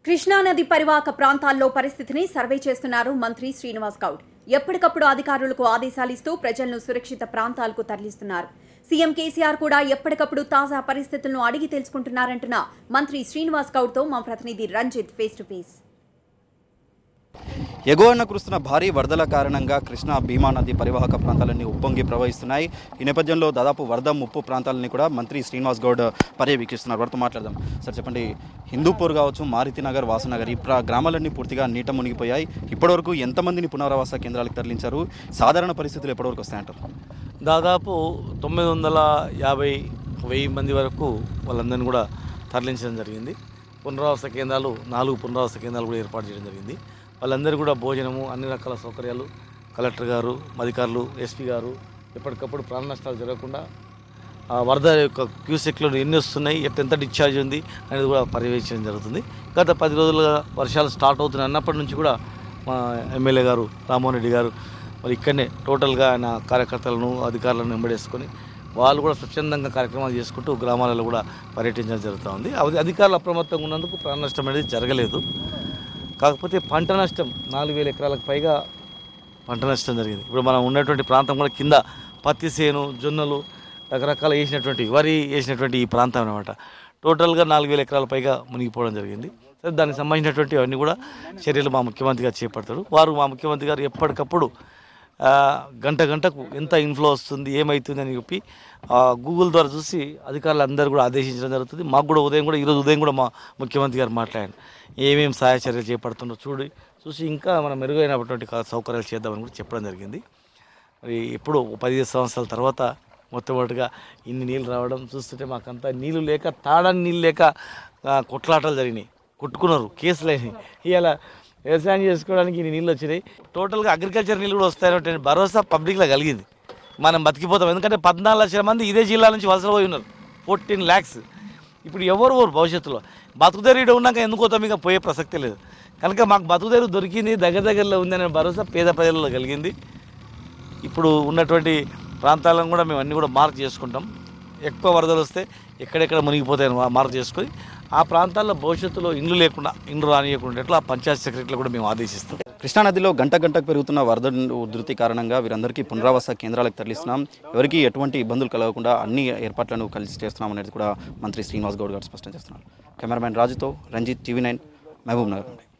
కృష్ణానది పరివాహక ప్రాంతాల్లో పరిస్థితిని సర్వే చేస్తున్నారు మంత్రి శ్రీనివాస్ గౌడ్ ఎప్పటికప్పుడు అధికారులకు ఆదేశాలిస్తూ ప్రజలను సురక్షిత ప్రాంతాలకు తరలిస్తున్నారు సీఎం కేసీఆర్ కూడా ఎప్పటికప్పుడు తాజా పరిస్థితులను అడిగి తెలుసుకుంటున్నారంటున్న మంత్రి శ్రీనివాస్ గౌడ్తో మా ప్రతినిధి రంజిత్ ఫేస్ టు ఫేస్ ఎగువన కురుస్తున్న భారీ వరదల కారణంగా కృష్ణా భీమా నది పరివాహక ప్రాంతాలన్నీ ఉప్పొంగి ప్రవహిస్తున్నాయి ఈ నేపథ్యంలో దాదాపు వరద ముప్పు ప్రాంతాలని కూడా మంత్రి శ్రీనివాస్ గౌడ్ పర్యవేక్షిస్తున్నారు వారితో మాట్లాడదాం సార్ చెప్పండి హిందూపూర్ కావచ్చు మారుతి నగర్ వాసనగర్ ఈ ప్రా- గ్రామాలన్నీ పూర్తిగా నీట మునిగిపోయాయి ఇప్పటివరకు ఎంతమందిని పునరావాస కేంద్రాలకు తరలించారు సాధారణ పరిస్థితులు ఎప్పటివరకు వస్తాయంటారు దాదాపు తొమ్మిది వందల యాభై వెయ్యి మంది వరకు వాళ్ళందరినీ కూడా తరలించడం జరిగింది పునరావాస కేంద్రాలు నాలుగు పునరావాస కేంద్రాలు కూడా ఏర్పాటు చేయడం జరిగింది వాళ్ళందరూ కూడా భోజనము అన్ని రకాల సౌకర్యాలు కలెక్టర్ గారు అధికారులు ఎస్పీ గారు ఎప్పటికప్పుడు ప్రాణ నష్టాలు జరగకుండా ఆ వరద యొక్క క్యూసెక్లు ఎన్ని వస్తున్నాయి ఎట్ ఎంత డిశ్చార్జ్ ఉంది అనేది కూడా పర్యవేక్షణ జరుగుతుంది గత పది రోజులుగా వర్షాలు స్టార్ట్ అవుతున్నాయి అన్నప్పటి నుంచి కూడా మా ఎమ్మెల్యే గారు రామ్మోహన్ రెడ్డి గారు మరి ఇక్కడనే టోటల్గా ఆయన కార్యకర్తలను అధికారులను వెంబడేసుకొని వాళ్ళు కూడా స్వచ్ఛందంగా కార్యక్రమాలు చేసుకుంటూ గ్రామాలలో కూడా పర్యటించడం జరుగుతూ ఉంది అవి అధికారులు అప్రమత్తంగా ఉన్నందుకు ప్రాణ నష్టం అనేది జరగలేదు కాకపోతే పంట నష్టం నాలుగు వేల ఎకరాలకు పైగా పంట నష్టం జరిగింది ఇప్పుడు మనం ఉన్నటువంటి ప్రాంతం కూడా కింద పత్తి చేను జొన్నలు రకరకాల వేసినటువంటి వరి వేసినటువంటి ఈ ప్రాంతం అనమాట టోటల్గా నాలుగు వేల ఎకరాల పైగా మునిగిపోవడం జరిగింది సరే దానికి సంబంధించినటువంటి అవన్నీ కూడా చర్యలు మా ముఖ్యమంత్రి గారు చేపడతారు వారు మా ముఖ్యమంత్రి గారు ఎప్పటికప్పుడు ఆ, గంట గంటకు ఎంత ఇన్ఫ్లో వస్తుంది ఏమవుతుంది అని చెప్పి ఆ, గూగుల్ ద్వారా చూసి అధికారులు అందరూ కూడా ఆదేశించడం జరుగుతుంది మాకు కూడా ఉదయం కూడా ఈరోజు ఉదయం కూడా మా ముఖ్యమంత్రి గారు మాట్లాడారు ఏమేమి సహాయ చర్యలు చేపడుతుందో చూడి చూసి ఇంకా మనం మెరుగైనటువంటి కా- సౌకర్యాలు చేద్దామని కూడా చెప్పడం జరిగింది మరి ఎప్పుడు పదిహేను సంవత్సరాల తర్వాత మొట్టమొదటిగా ఇన్ని నీళ్ళు రావడం చూస్తుంటే మాకంతా నీళ్ళు లేక తాడని నీళ్ళు లేక ఆ, కొట్లాటలు జరిగినాయి కొట్టుకున్నారు కేసులు అయినాయి ఇవాళ వ్యవసాయం చేసుకోవడానికి ఇన్ని నీళ్ళు వచ్చినాయి టోటల్గా అగ్రికల్చర్ నీళ్ళు కూడా వస్తాయనే భరోసా పబ్లిక్లో కలిగింది మనం బతికిపోతాం ఎందుకంటే పద్నాలుగు లక్షల మంది ఇదే జిల్లా నుంచి వలస పోయి ఉన్నారు ఫోర్టీన్ ల్యాక్స్ ఇప్పుడు ఎవరు పోరు భవిష్యత్తులో బతుకుదేరు ఉన్నాక ఎందుకు పోతాం ఇక పోయే ప్రసక్తే లేదు కనుక మాకు బతుకుదేరు దొరికింది దగ్గర దగ్గరలో ఉందనే భరోసా పేద ప్రజలలో కలిగింది ఇప్పుడు ఉన్నటువంటి ప్రాంతాలను కూడా మేము అన్నీ కూడా మార్క్ చేసుకుంటాం ఎక్కువ వరదలు వస్తే ఎక్కడెక్కడ మునిగిపోతాయని మా- మార్క్ చేసుకొని ఆ ప్రాంతాల్లో భవిష్యత్తులో ఇండ్లు లేకుండా ఇండ్లు రానియకుండా ఆ పంచాయత్ సెక్రటరీలు కూడా మేము ఆదేశిస్తాం కృష్ణానదిలో గంట గంటకు పెరుగుతున్న వరద ఉధృతి కారణంగా వీరందరికీ పునరావాస కేంద్రాలకు తరలిస్తున్నాం ఎవరికి ఎటువంటి ఇబ్బందులు కలగకుండా అన్ని ఏర్పాట్లను కలిసి చేస్తున్నాం అనేది కూడా మంత్రి శ్రీనివాస్ గౌడ్ గారు స్పష్టం చేస్తున్నారు కెమెరామెన్ రాజుతో Ranjith TV nine Mahbubnagar నుండి